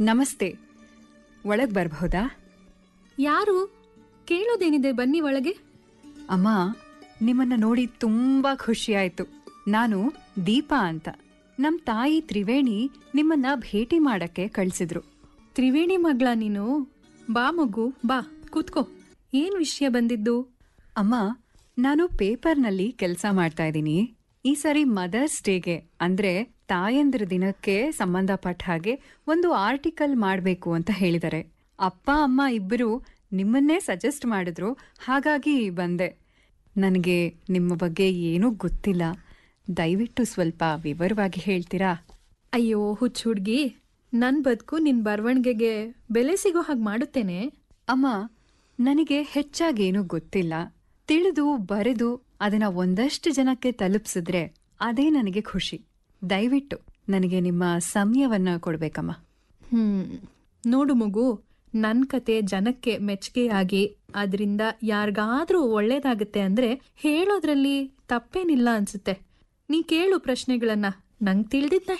ನಮಸ್ತೆ ಒಳಗ್ ಬರಬಹುದಾ ಯಾರು ಕೇಳೋದೇನಿದೆ ಬನ್ನಿ ಒಳಗೆ ಅಮ್ಮ ನಿಮ್ಮನ್ನ ನೋಡಿ ತುಂಬಾ ಖುಷಿಯಾಯ್ತು ನಾನು ದೀಪಾ ಅಂತ ನಮ್ ತಾಯಿ ತ್ರಿವೇಣಿ ನಿಮ್ಮನ್ನ ಭೇಟಿ ಮಾಡಕ್ಕೆ ಕಳ್ಸಿದ್ರು ತ್ರಿವೇಣಿ ಮಗಳ ನೀನು ಬಾ ಮಗು ಬಾ ಕೂತ್ಕೋ ಏನ್ ವಿಷಯ ಬಂದಿದ್ದು ಅಮ್ಮ ನಾನು ಪೇಪರ್ನಲ್ಲಿ ಕೆಲಸ ಮಾಡ್ತಾ ಇದ್ದೀನಿ ಈ ಸರಿ ಮದರ್ಸ್ ಡೇಗೆ ಅಂದ್ರೆ ತಾಯಂದ್ರ ದಿನಕ್ಕೆ ಸಂಬಂಧಪಟ್ಟ ಹಾಗೆ ಒಂದು ಆರ್ಟಿಕಲ್ ಮಾಡಬೇಕು ಅಂತ ಹೇಳಿದ್ದಾರೆ ಅಪ್ಪ ಅಮ್ಮ ಇಬ್ಬರು ನಿಮ್ಮನ್ನೇ ಸಜೆಸ್ಟ್ ಮಾಡಿದ್ರು ಹಾಗಾಗಿ ಬಂದೆ ನನಗೆ ನಿಮ್ಮ ಬಗ್ಗೆ ಏನೂ ಗೊತ್ತಿಲ್ಲ ದಯವಿಟ್ಟು ಸ್ವಲ್ಪ ವಿವರವಾಗಿ ಹೇಳ್ತೀರಾ ಅಯ್ಯೋ ಹುಚ್ಚ ಹುಡ್ಗಿ ನನ್ ಬದುಕು ನಿನ್ ಬರವಣಿಗೆಗೆ ಬೆಲೆ ಸಿಗೋ ಹಾಗೆ ಮಾಡುತ್ತೇನೆ ಅಮ್ಮ ನನಗೆ ಹೆಚ್ಚಾಗೇನೂ ಗೊತ್ತಿಲ್ಲ ತಿಳಿದು ಬರೆದು ಅದನ್ನ ಒಂದಷ್ಟು ಜನಕ್ಕೆ ತಲುಪಿಸಿದ್ರೆ ಅದೇ ನನಗೆ ಖುಷಿ ದಯವಿಟ್ಟು ನನಗೆ ನಿಮ್ಮ ಸಮಯವನ್ನ ಕೊಡ್ಬೇಕಮ್ಮ ಹ್ಮ್ ನೋಡು ಮಗು ನನ್ ಕತೆ ಜನಕ್ಕೆ ಮೆಚ್ಚುಗೆಯಾಗಿ ಅದರಿಂದ ಯಾರಿಗಾದ್ರೂ ಒಳ್ಳೇದಾಗತ್ತೆ ಅಂದ್ರೆ ಹೇಳೋದ್ರಲ್ಲಿ ತಪ್ಪೇನಿಲ್ಲ ಅನ್ಸುತ್ತೆ ನೀ ಕೇಳು ಪ್ರಶ್ನೆಗಳನ್ನ ನಂಗ್ ತಿಳಿದಿದ್ನ